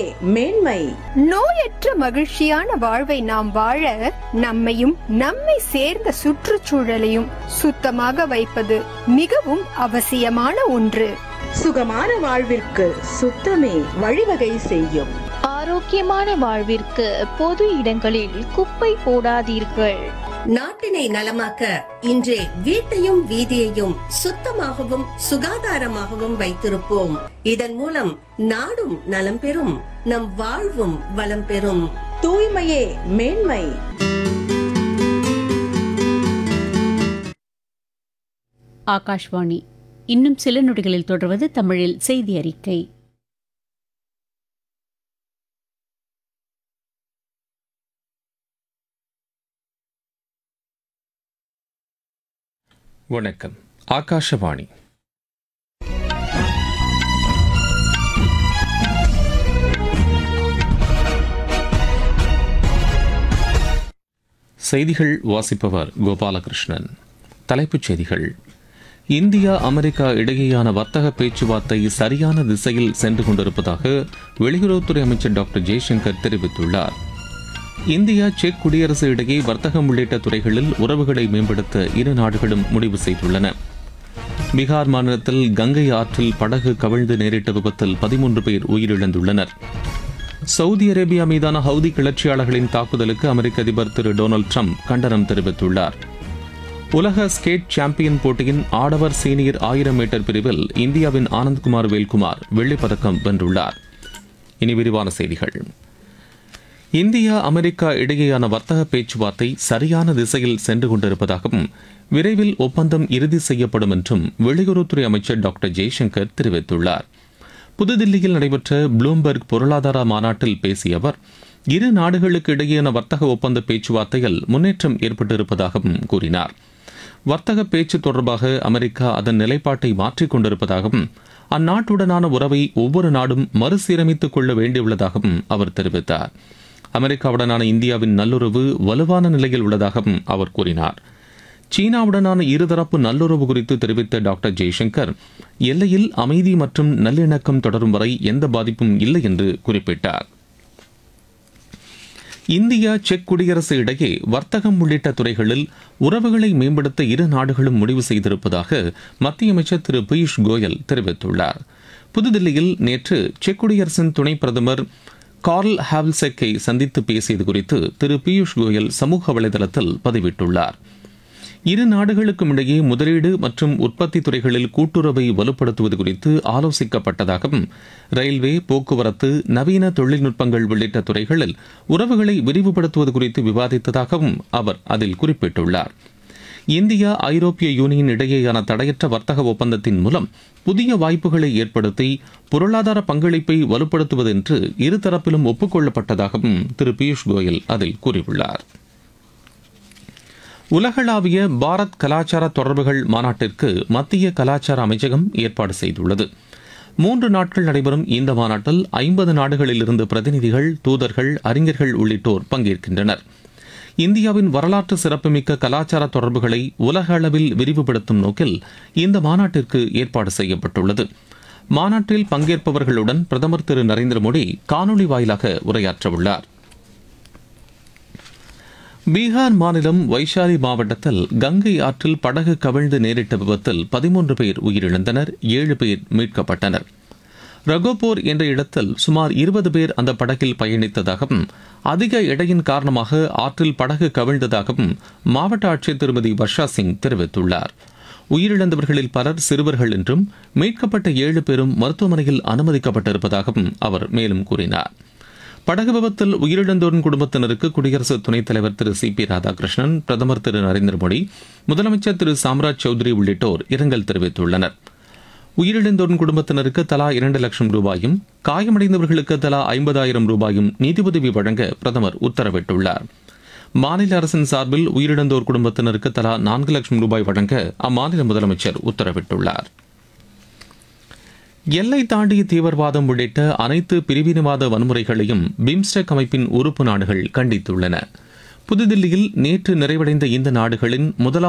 மேன்மை நோயற்ற மகிழ்ச்சியான வாழ்வை நாம் வாழ நம்மையும் நம்மை சேர்ந்த சுற்றுச்சூழலையும் சுத்தமாக வைப்பது மிகவும் அவசியமான ஒன்று சுகமான வாழ்விற்கு சுத்தமே வழிவகை செய்யும் ஆரோக்கியமான வாழ்விற்கு பொது இடங்களில் குப்பை போடாதீர்கள் நாட்டினை நலமாக்க இன்றே வீட்டையும் வீதியையும் சுத்தமாகவும் சுகாதாரமாகவும் வைத்திருப்போம் இதன் மூலம் நாடும் நலம் பெறும் நம் வாழ்வும் வளம் பெறும் தூய்மையே மேன்மை ஆகாஷ்வாணி இன்னும் சில நொடிகளில் தொடர்வது தமிழில் செய்தி அறிக்கை வணக்கம் ஆகாஷவாணி செய்திகள் வாசிப்பவர் கோபாலகிருஷ்ணன் தலைப்புச் செய்திகள் இந்தியா அமெரிக்கா இடையேயான வர்த்தக பேச்சுவார்த்தை சரியான திசையில் சென்று கொண்டிருப்பதாக வெளியுறவுத்துறை அமைச்சர் டாக்டர் ஜெய்சங்கர் தெரிவித்துள்ளார் இந்தியா செக் குடியரசு இடையே வர்த்தகம் உள்ளிட்ட துறைகளில் உறவுகளை மேம்படுத்த இரு நாடுகளும் முடிவு செய்துள்ளன பீகார் மாநிலத்தில் கங்கை ஆற்றில் படகு கவிழ்ந்து நேரிட்ட விபத்தில் பதிமூன்று பேர் உயிரிழந்துள்ளனர் சவுதி அரேபியா மீதான ஹவுதி கிளர்ச்சியாளர்களின் தாக்குதலுக்கு அமெரிக்க அதிபர் திரு டொனால்டு ட்ரம்ப் கண்டனம் தெரிவித்துள்ளார் உலக ஸ்கேட் சாம்பியன் போட்டியின் ஆடவர் சீனியர் ஆயிரம் மீட்டர் பிரிவில் இந்தியாவின் ஆனந்த்குமார் வேல்குமார் வெள்ளிப் பதக்கம் வென்றுள்ளார் இனி விரிவான செய்திகள் இந்தியா அமெரிக்கா இடையேயான வர்த்தக பேச்சுவார்த்தை சரியான திசையில் சென்று கொண்டிருப்பதாகவும் விரைவில் ஒப்பந்தம் இறுதி செய்யப்படும் என்றும் வெளியுறவுத்துறை அமைச்சர் டாக்டர் ஜெய்சங்கர் தெரிவித்துள்ளார் புதுதில்லியில் நடைபெற்ற ப்ளூம்பெர்க் பொருளாதார மாநாட்டில் பேசிய அவர் இரு நாடுகளுக்கு இடையேயான வர்த்தக ஒப்பந்த பேச்சுவார்த்தையில் முன்னேற்றம் ஏற்பட்டிருப்பதாகவும் கூறினார் வர்த்தக பேச்சு தொடர்பாக அமெரிக்கா அதன் நிலைப்பாட்டை மாற்றிக் கொண்டிருப்பதாகவும் அந்நாட்டுடனான உறவை ஒவ்வொரு நாடும் மறுசீரமைத்துக் கொள்ள வேண்டியுள்ளதாகவும் அவர் தெரிவித்தார் அமெரிக்காவுடனான இந்தியாவின் நல்லுறவு வலுவான நிலையில் உள்ளதாகவும் அவர் கூறினார் சீனாவுடனான இருதரப்பு நல்லுறவு குறித்து தெரிவித்த டாக்டர் ஜெய்சங்கர் எல்லையில் அமைதி மற்றும் நல்லிணக்கம் தொடரும் வரை எந்த பாதிப்பும் இல்லை என்று குறிப்பிட்டார் இந்தியா செக் குடியரசு இடையே வர்த்தகம் உள்ளிட்ட துறைகளில் உறவுகளை மேம்படுத்த இரு நாடுகளும் முடிவு செய்திருப்பதாக மத்திய அமைச்சர் திரு பியூஷ் கோயல் தெரிவித்துள்ளார் புதுதில்லியில் நேற்று செக் குடியரசின் துணை பிரதமர் கார்ல் ஹாவ்ல்செக்கை சந்தித்து பேசியது குறித்து திரு பியூஷ் கோயல் சமூக வலைதளத்தில் பதிவிட்டுள்ளார் இரு நாடுகளுக்கும் இடையே முதலீடு மற்றும் உற்பத்தி துறைகளில் கூட்டுறவை வலுப்படுத்துவது குறித்து ஆலோசிக்கப்பட்டதாகவும் ரயில்வே போக்குவரத்து நவீன தொழில்நுட்பங்கள் உள்ளிட்ட துறைகளில் உறவுகளை விரிவுபடுத்துவது குறித்து விவாதித்ததாகவும் அவர் அதில் குறிப்பிட்டுள்ளார் இந்தியா ஐரோப்பிய யூனியன் இடையேயான தடையற்ற வர்த்தக ஒப்பந்தத்தின் மூலம் புதிய வாய்ப்புகளை ஏற்படுத்தி பொருளாதார பங்களிப்பை வலுப்படுத்துவது என்று இருதரப்பிலும் ஒப்புக்கொள்ளப்பட்டதாகவும் திரு பியூஷ் கோயல் அதில் கூறியுள்ளார் உலகளாவிய பாரத் கலாச்சார தொடர்புகள் மாநாட்டிற்கு மத்திய கலாச்சார அமைச்சகம் ஏற்பாடு செய்துள்ளது மூன்று நாட்கள் நடைபெறும் இந்த மாநாட்டில் ஐம்பது நாடுகளிலிருந்து பிரதிநிதிகள் தூதர்கள் அறிஞர்கள் உள்ளிட்டோர் பங்கேற்கின்றனர் இந்தியாவின் வரலாற்று சிறப்புமிக்க கலாச்சார தொடர்புகளை உலக அளவில் விரிவுபடுத்தும் நோக்கில் இந்த மாநாட்டிற்கு ஏற்பாடு செய்யப்பட்டுள்ளது மாநாட்டில் பங்கேற்பவர்களுடன் பிரதமர் திரு நரேந்திர மோடி காணொலி வாயிலாக உரையாற்றவுள்ளார் பீகார் மாநிலம் வைஷாலி மாவட்டத்தில் கங்கை ஆற்றில் படகு கவிழ்ந்து நேரிட்ட விபத்தில் பதிமூன்று பேர் உயிரிழந்தனர் ஏழு பேர் மீட்கப்பட்டனர் ரகோபோர் என்ற இடத்தில் சுமார் இருபது பேர் அந்த படகில் பயணித்ததாகவும் அதிக எடையின் காரணமாக ஆற்றில் படகு கவிழ்ந்ததாகவும் மாவட்ட ஆட்சியர் திருமதி வர்ஷா சிங் தெரிவித்துள்ளார் உயிரிழந்தவர்களில் பலர் சிறுவர்கள் என்றும் மீட்கப்பட்ட ஏழு பேரும் மருத்துவமனையில் அனுமதிக்கப்பட்டிருப்பதாகவும் அவர் மேலும் கூறினார் படகு விபத்தில் உயிரிழந்தோரின் குடும்பத்தினருக்கு குடியரசு துணைத் தலைவர் திரு சி பி ராதாகிருஷ்ணன் பிரதமர் திரு நரேந்திர மோடி முதலமைச்சர் திரு சாம்ராஜ் சௌத்ரி உள்ளிட்டோர் இரங்கல் தெரிவித்துள்ளனர் உயிரிழந்தோரின் குடும்பத்தினருக்கு தலா இரண்டு லட்சம் ரூபாயும் காயமடைந்தவர்களுக்கு தலா ஐம்பதாயிரம் ரூபாயும் நீதிபதவி வழங்க பிரதமர் உத்தரவிட்டுள்ளார் மாநில அரசின் சார்பில் உயிரிழந்தோர் குடும்பத்தினருக்கு தலா நான்கு லட்சம் ரூபாய் வழங்க அம்மாநில முதலமைச்சர் உத்தரவிட்டுள்ளார் எல்லை தாண்டிய தீவிரவாதம் உள்ளிட்ட அனைத்து பிரிவினவாத வன்முறைகளையும் பிம்ஸ்டெக் அமைப்பின் உறுப்பு நாடுகள் கண்டித்துள்ளன புதுதில்லியில் நேற்று நிறைவடைந்த இந்த நாடுகளின் முதலாவது